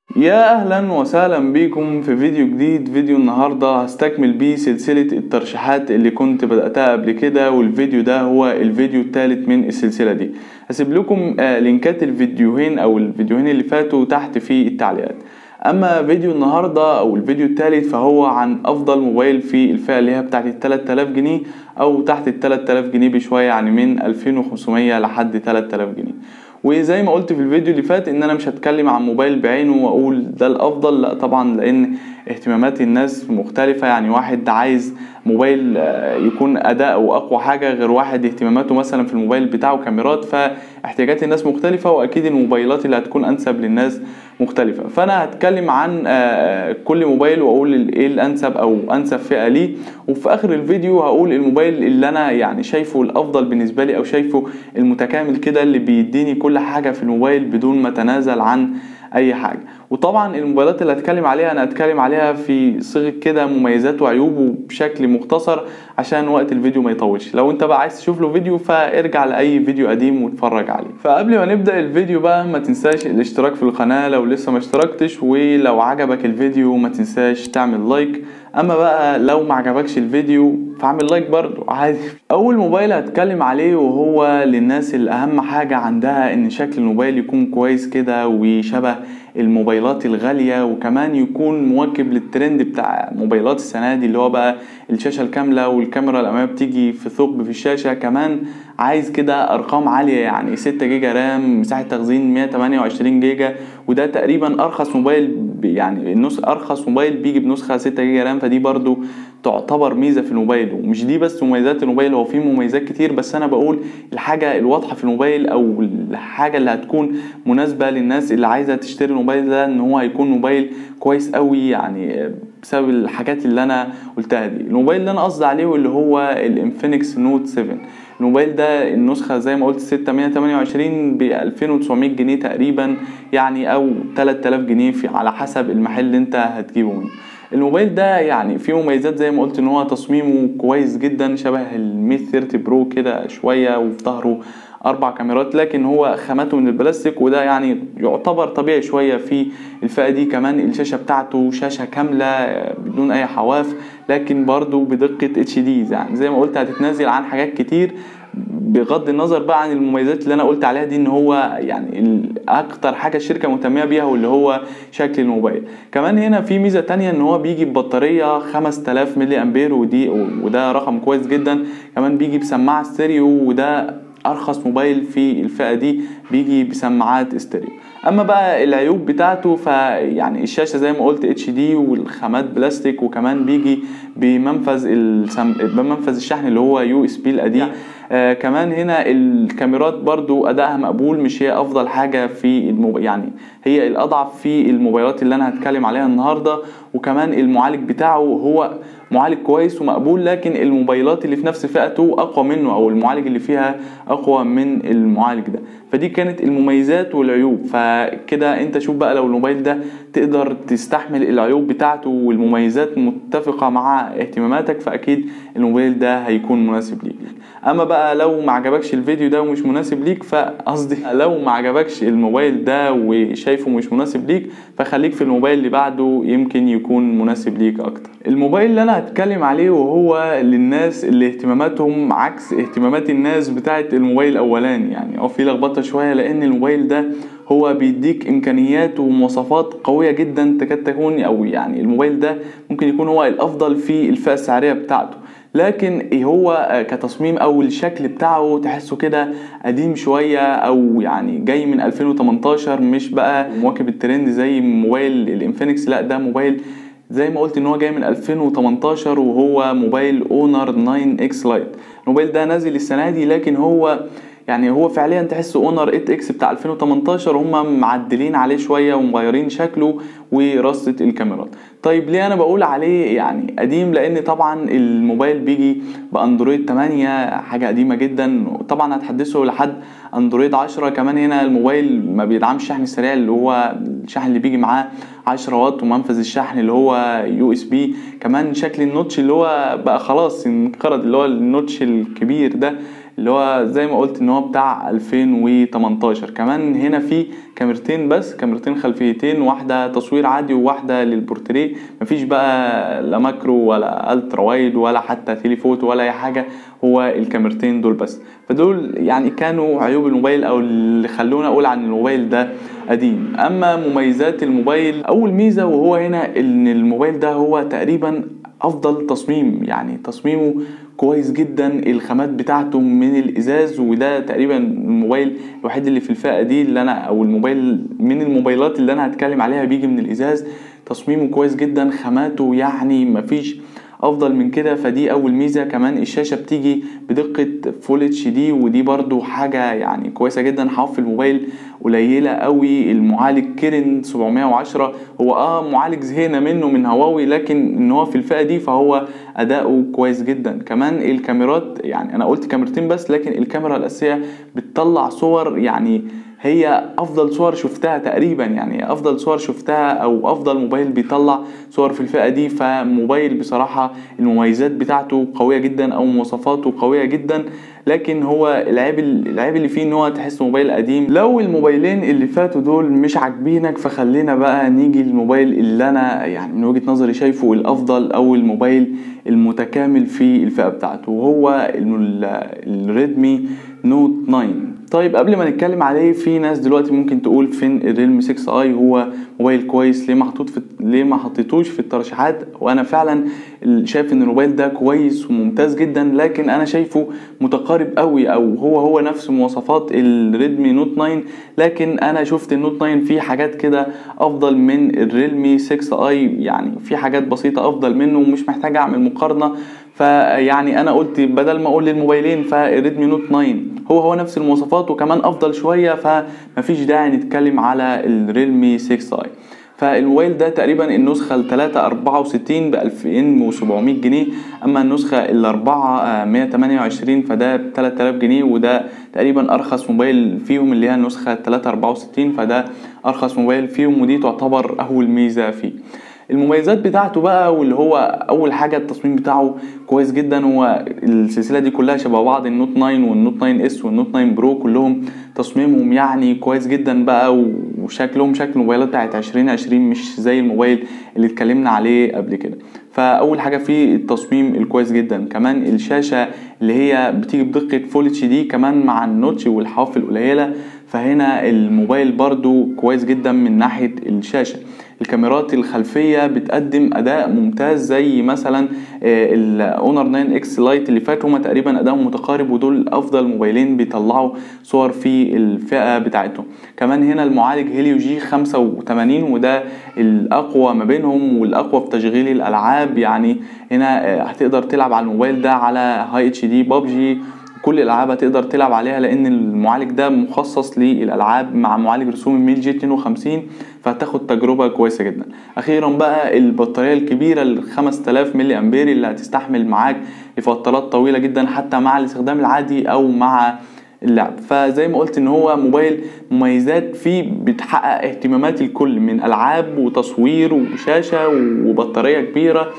يا اهلا وسهلا بيكم في فيديو جديد فيديو النهاردة هستكمل بيه سلسلة الترشيحات اللي كنت بدأتها قبل كده والفيديو ده هو الفيديو الثالث من السلسلة دي هسيب لكم آه، لينكات الفيديوهين او الفيديوهين اللي فاتوا تحت في التعليقات اما فيديو النهاردة او الفيديو الثالث فهو عن افضل موبايل في الفئة اللي هي بتاعت ال 3000 جنيه او تحت ال 3000 جنيه بشوية يعني من 2500 لحد 3000 جنيه وزي ما قلت في الفيديو اللي فات ان انا مش هتكلم عن موبايل بعينه واقول ده الافضل لا طبعا لان اهتمامات الناس مختلفة يعني واحد عايز موبايل آه، يكون اداؤه اقوى حاجة غير واحد اهتماماته مثلا في الموبايل بتاعه كاميرات فاحتياجات الناس مختلفة واكيد الموبايلات اللي هتكون انسب للناس مختلفة فانا هتكلم عن آه، كل موبايل واقول ايه الانسب او انسب فئة ليه وفي اخر الفيديو هقول الموبايل اللي انا يعني شايفه الافضل بالنسبة لي او شايفه المتكامل كده اللي بيديني كل حاجة في الموبايل بدون ما اتنازل عن اي حاجه وطبعا الموبايلات اللي هتكلم عليها انا هتكلم عليها في صيغه كده مميزات وعيوب وبشكل مختصر عشان وقت الفيديو ما يطولش لو انت بقى عايز تشوف له فيديو فارجع لاي فيديو قديم واتفرج عليه فقبل ما نبدا الفيديو بقى ما تنساش الاشتراك في القناه لو لسه ما اشتركتش ولو عجبك الفيديو ما تنساش تعمل لايك اما بقى لو ما عجبكش الفيديو فاعمل لايك برضو عادي اول موبايل هتكلم عليه وهو للناس اللي اهم حاجة عندها ان شكل الموبايل يكون كويس كده وشبه الموبايلات الغالية وكمان يكون مواكب للترند بتاع موبايلات السنة دي اللي هو بقى الشاشة الكاملة والكاميرا الأمامية بتيجي في ثقب في الشاشة كمان عايز كده أرقام عالية يعني 6 جيجا رام مساحة تخزين 128 جيجا وده تقريبا أرخص موبايل ب- يعني النسخ أرخص موبايل بيجي بنسخة 6 جيجا رام فدي برضو تعتبر ميزة في الموبايل ومش دي بس مميزات الموبايل هو فيه مميزات كتير بس أنا بقول الحاجة الواضحة في الموبايل أو الحاجة اللي هتكون مناسبة للناس اللي عايزة تشتري الموبايل ده إن هو هيكون موبايل كويس قوي يعني بسبب الحاجات اللي أنا قلتها دي الموبايل اللي أنا قصدي عليه واللي هو الانفينكس نوت 7 الموبايل ده النسخة زي ما قلت 628 ب 2900 جنيه تقريبا يعني أو 3000 جنيه في على حسب المحل اللي أنت هتجيبه منه الموبايل ده يعني فيه مميزات زي ما قلت ان هو تصميمه كويس جدا شبه ال 30 برو كده شويه وفي ظهره اربع كاميرات لكن هو خامته من البلاستيك وده يعني يعتبر طبيعي شويه في الفئه دي كمان الشاشه بتاعته شاشه كامله بدون اي حواف لكن برضو بدقه اتش دي يعني زي ما قلت هتتنازل عن حاجات كتير بغض النظر بقى عن المميزات اللي انا قلت عليها دي ان هو يعني ال- اكتر حاجه الشركه مهتميه بيها واللي هو شكل الموبايل كمان هنا في ميزه تانية ان هو بيجي ببطاريه 5000 ملي امبير ودي وده رقم كويس جدا كمان بيجي بسماعه ستيريو وده ارخص موبايل في الفئه دي بيجي بسماعات استيريو اما بقى العيوب بتاعته فيعني الشاشه زي ما قلت اتش دي والخامات بلاستيك وكمان بيجي بمنفذ السم... بمنفذ الشحن اللي هو يو اس بي القديم آه كمان هنا الكاميرات برضو ادائها مقبول مش هي افضل حاجه في الموب... يعني هي الاضعف في الموبايلات اللي انا هتكلم عليها النهارده وكمان المعالج بتاعه هو معالج كويس ومقبول لكن الموبايلات اللي في نفس فئته اقوى منه او المعالج اللي فيها اقوى من المعالج ده فدي كانت المميزات والعيوب فكده انت شوف بقى لو الموبايل ده تقدر تستحمل العيوب بتاعته والمميزات متفقة مع اهتماماتك فاكيد الموبايل ده هيكون مناسب ليك اما بقى لو ما عجبكش الفيديو ده ومش مناسب ليك فقصدي لو ما عجبكش الموبايل ده وشايفه مش مناسب ليك فخليك في الموبايل اللي بعده يمكن يكون مناسب ليك اكتر الموبايل اللي انا هتكلم عليه وهو للناس اللي اهتماماتهم عكس اهتمامات الناس بتاعت الموبايل الاولاني يعني اه في لخبطه شويه لان الموبايل ده هو بيديك امكانيات ومواصفات قويه جدا تكاد تكون او يعني الموبايل ده ممكن يكون هو الافضل في الفئه السعريه بتاعته لكن هو كتصميم او الشكل بتاعه تحسه كده قديم شويه او يعني جاي من 2018 مش بقى مواكب الترند زي موبايل الانفينكس لا ده موبايل زي ما قلت ان هو جاي من 2018 وهو موبايل اونر 9 اكس لايت الموبايل ده نازل السنه دي لكن هو يعني هو فعليا تحس اونر 8 اكس بتاع 2018 هم معدلين عليه شويه ومغيرين شكله ورصه الكاميرات طيب ليه انا بقول عليه يعني قديم لان طبعا الموبايل بيجي باندرويد 8 حاجه قديمه جدا طبعا هتحدثه لحد اندرويد 10 كمان هنا الموبايل ما بيدعمش الشحن السريع اللي هو الشحن اللي بيجي معاه 10 واط ومنفذ الشحن اللي هو يو اس بي كمان شكل النوتش اللي هو بقى خلاص انقرض اللي هو النوتش الكبير ده اللي هو زي ما قلت ان هو بتاع 2018 كمان هنا في كاميرتين بس كاميرتين خلفيتين واحده تصوير عادي وواحده للبورتريه مفيش بقى لا ماكرو ولا الترا وايد ولا حتى تيليفوتو ولا اي حاجه هو الكاميرتين دول بس فدول يعني كانوا عيوب الموبايل او اللي خلونا اقول عن الموبايل ده قديم اما مميزات الموبايل اول ميزه وهو هنا ان الموبايل ده هو تقريبا افضل تصميم يعني تصميمه كويس جدا الخامات بتاعته من الازاز وده تقريبا الموبايل الوحيد اللي في الفئه دي اللي انا او الموبايل من الموبايلات اللي انا هتكلم عليها بيجي من الازاز تصميمه كويس جدا خاماته يعني مفيش افضل من كده فدي اول ميزه كمان الشاشه بتيجي بدقه فول اتش دي ودي برضو حاجه يعني كويسه جدا حواف الموبايل قليله قوي المعالج كيرن 710 هو اه معالج زهقنا منه من هواوي لكن ان هو في الفئه دي فهو اداؤه كويس جدا كمان الكاميرات يعني انا قلت كاميرتين بس لكن الكاميرا الاساسيه بتطلع صور يعني هي افضل صور شفتها تقريبا يعني افضل صور شفتها او افضل موبايل بيطلع صور في الفئه دي فموبايل بصراحه المميزات بتاعته قويه جدا او مواصفاته قويه جدا لكن هو العيب العيب اللي فيه ان هو تحس موبايل قديم لو الموبايلين اللي فاتوا دول مش عاجبينك فخلينا بقى نيجي للموبايل اللي انا يعني من وجهه نظري شايفه الافضل او الموبايل المتكامل في الفئه بتاعته وهو الريدمي نوت 9 طيب قبل ما نتكلم عليه في ناس دلوقتي ممكن تقول فين الريلمي 6 اي هو موبايل كويس ليه محطوط في ليه ما حطيتوش في الترشيحات وانا فعلا شايف ان الموبايل ده كويس وممتاز جدا لكن انا شايفه متقارب قوي او هو هو نفس مواصفات الريدمي نوت 9 لكن انا شفت النوت 9 فيه حاجات كده افضل من الريلمي 6 اي يعني في حاجات بسيطه افضل منه ومش محتاج اعمل مقارنه فيعني انا قلت بدل ما اقول للموبايلين فالريدمي نوت 9 هو هو نفس المواصفات وكمان افضل شويه فمفيش داعي نتكلم على الريلمي 6 اي فالموبايل ده تقريبا النسخة ال 3 64 ب 2700 جنيه أما النسخة ال 4 128 فده ب 3000 جنيه وده تقريبا أرخص موبايل فيهم اللي هي النسخة 3 64 فده أرخص موبايل فيهم ودي تعتبر أول ميزة فيه المميزات بتاعته بقى واللي هو اول حاجه التصميم بتاعه كويس جدا هو السلسله دي كلها شبه بعض النوت 9 والنوت 9 اس والنوت 9 برو كلهم تصميمهم يعني كويس جدا بقى وشكلهم شكل الموبايلات بتاعت 2020 مش زي الموبايل اللي اتكلمنا عليه قبل كده فاول حاجه فيه التصميم الكويس جدا كمان الشاشه اللي هي بتيجي بدقه فول اتش دي كمان مع النوتش والحواف القليله فهنا الموبايل برضو كويس جدا من ناحيه الشاشه الكاميرات الخلفية بتقدم أداء ممتاز زي مثلا الأونر 9 اكس لايت اللي فات هما تقريبا أدائهم متقارب ودول أفضل موبايلين بيطلعوا صور في الفئة بتاعتهم كمان هنا المعالج هيليو جي 85 وده الأقوى ما بينهم والأقوى في تشغيل الألعاب يعني هنا هتقدر تلعب على الموبايل ده على هاي اتش دي بابجي كل الالعاب هتقدر تلعب عليها لان المعالج ده مخصص للالعاب مع معالج رسوم الميل جي 52 فهتاخد تجربه كويسه جدا اخيرا بقى البطاريه الكبيره ال 5000 ملي امبير اللي هتستحمل معاك لفترات طويله جدا حتى مع الاستخدام العادي او مع اللعب فزي ما قلت ان هو موبايل مميزات فيه بتحقق اهتمامات الكل من العاب وتصوير وشاشه وبطاريه كبيره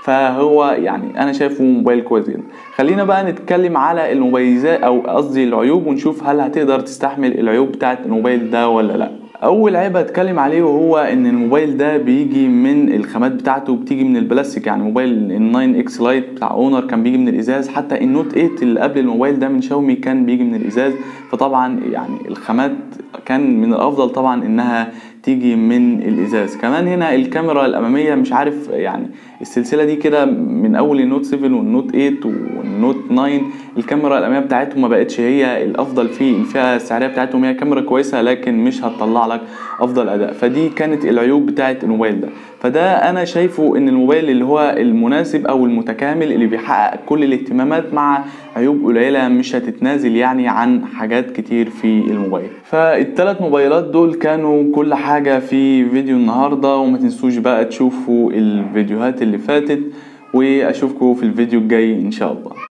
فهو يعني انا شايفه موبايل كويس جدا خلينا بقى نتكلم على المميزات او قصدي العيوب ونشوف هل هتقدر تستحمل العيوب بتاعه الموبايل ده ولا لا اول عيب هتكلم عليه وهو ان الموبايل ده بيجي من الخامات بتاعته بتيجي من البلاستيك يعني موبايل ال 9 اكس لايت بتاع اونر كان بيجي من الازاز حتى النوت 8 اللي قبل الموبايل ده من شاومي كان بيجي من الازاز فطبعا يعني الخامات كان من الافضل طبعا انها تيجي من الازاز كمان هنا الكاميرا الاماميه مش عارف يعني السلسله دي كده من اول النوت 7 والنوت 8 والنوت 9 الكاميرا الاماميه بتاعتهم ما بقتش هي الافضل في الفئه السعريه بتاعتهم هي كاميرا كويسه لكن مش هتطلع لك افضل اداء فدي كانت العيوب بتاعه الموبايل ده فده انا شايفه ان الموبايل اللي هو المناسب او المتكامل اللي بيحقق كل الاهتمامات مع عيوب قليله مش هتتنازل يعني عن حاجات كتير في الموبايل فالثلاث موبايلات دول كانوا كل حاجه في فيديو النهارده وما تنسوش بقى تشوفوا الفيديوهات اللي فاتت واشوفكم في الفيديو الجاي ان شاء الله